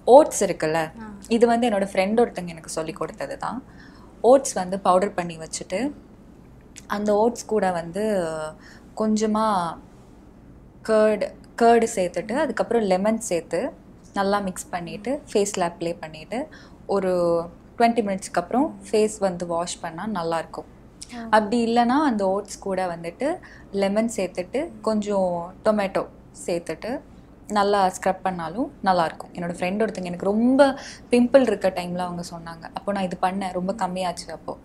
oats இருக்குல்ல இது வந்து என்னோட ஃப்ரெண்ட் ஒருத்தங்க எனக்கு சொல்லி கொடுத்தது தான் ஓட்ஸ் வந்து பவுடர் பண்ணி வச்சுட்டு அந்த ஓட்ஸ் கூட வந்து கொஞ்சமாக கேர்டு கேர்டு சேர்த்துட்டு அதுக்கப்புறம் லெமன் சேர்த்து நல்லா மிக்ஸ் பண்ணிவிட்டு ஃபேஸில் அப்ளை பண்ணிவிட்டு ஒரு டுவெண்ட்டி மினிட்ஸ்க்கு அப்புறம் ஃபேஸ் வந்து வாஷ் பண்ணால் நல்லாயிருக்கும் அப்படி இல்லைன்னா அந்த ஓட்ஸ் கூட வந்துட்டு லெமன் சேர்த்துட்டு கொஞ்சம் டொமேட்டோ சேர்த்துட்டு நல்லா ஸ்க்ரப் பண்ணாலும் நல்லாயிருக்கும் என்னோடய ஃப்ரெண்ட் ஒருத்தங்க எனக்கு ரொம்ப பிம்பிள் இருக்க டைமில் அவங்க சொன்னாங்க அப்போ நான் இது பண்ணேன் ரொம்ப கம்மியாச்சு அப்போது